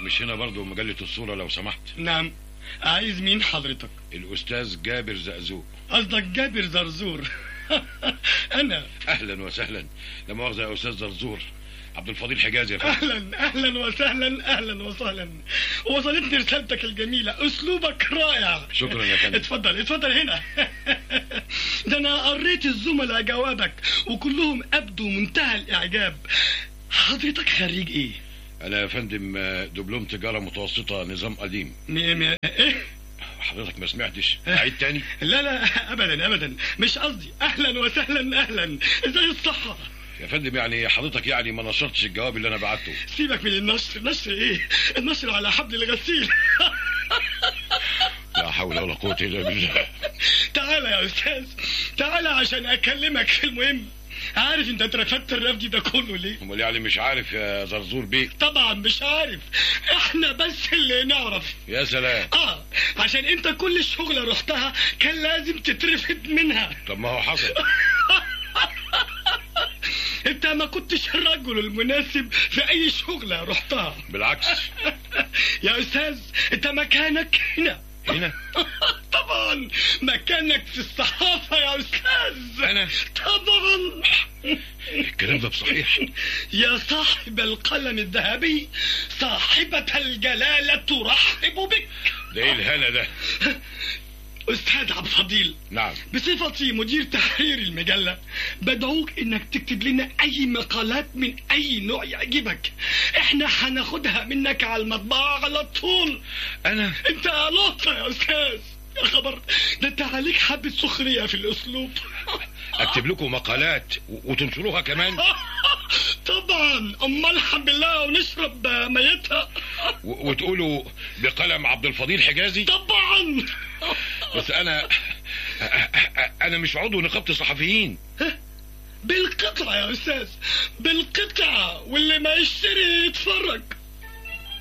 مش هنا برضو مجلة الصورة لو سمحت نعم عايز مين حضرتك الأستاذ جابر زقزوق قصدك جابر زرزور انا أهلا وسهلا لا مؤاخذة يا أستاذ زرزور عبد الفضيل حجازي يا فندم اهلا اهلا وسهلا اهلا وسهلا وصلتني رسالتك الجميله اسلوبك رائع شكرا يا فندم اتفضل اتفضل هنا ده انا قريت الزملاء جوابك وكلهم ابدوا منتهى الاعجاب حضرتك خريج ايه أنا يا فندم آه، دبلوم تجارة متوسطة نظام قديم م- م- ايه حضرتك ما سمعتش أعيد تاني لا لا ابدا ابدا مش قصدي اهلا وسهلا اهلا ازاي الصحه يا فندم يعني حضرتك يعني ما نشرتش الجواب اللي أنا بعته سيبك من النشر نشر ايه النشر على حبل الغسيل لا حول ولا قوة إلا بالله تعالى يا استاذ تعالى عشان اكلمك في المهم عارف انت اترفدت الرفد ده كله ليه أمال يعني مش عارف يا زرزور بيه طبعا مش عارف احنا بس اللي نعرف يا سلام اه عشان انت كل شغلة رحتها كان لازم تترفد منها طب ما هو حصل انت ما كنتش الرجل المناسب في اي شغلة رحتها بالعكس يا استاذ انت مكانك هنا هنا طبعا مكانك في الصحافة يا استاذ أنا؟ طبعا الكلام ده بصحيح يا صاحب القلم الذهبي صاحبة الجلالة ترحب بك ده إيه الهنا ده أستاذ عبد الفضيل نعم بصفتي مدير تحرير المجلة بدعوك انك تكتب لنا اي مقالات من اي نوع يعجبك احنا هناخدها منك على المطبعة على طول أنا انت لقطة يا استاذ يا خبر ده انت عليك حبة سخرية في الاسلوب أكتب لكم مقالات و- وتنشروها كمان طبعا امال الحمد لله ونشرب ميتها و- وتقولوا بقلم عبد الفضيل حجازي طبعا بس أنا أنا مش عضو نقابة الصحفيين بالقطعة يا استاذ بالقطعة واللي ما يشتري يتفرج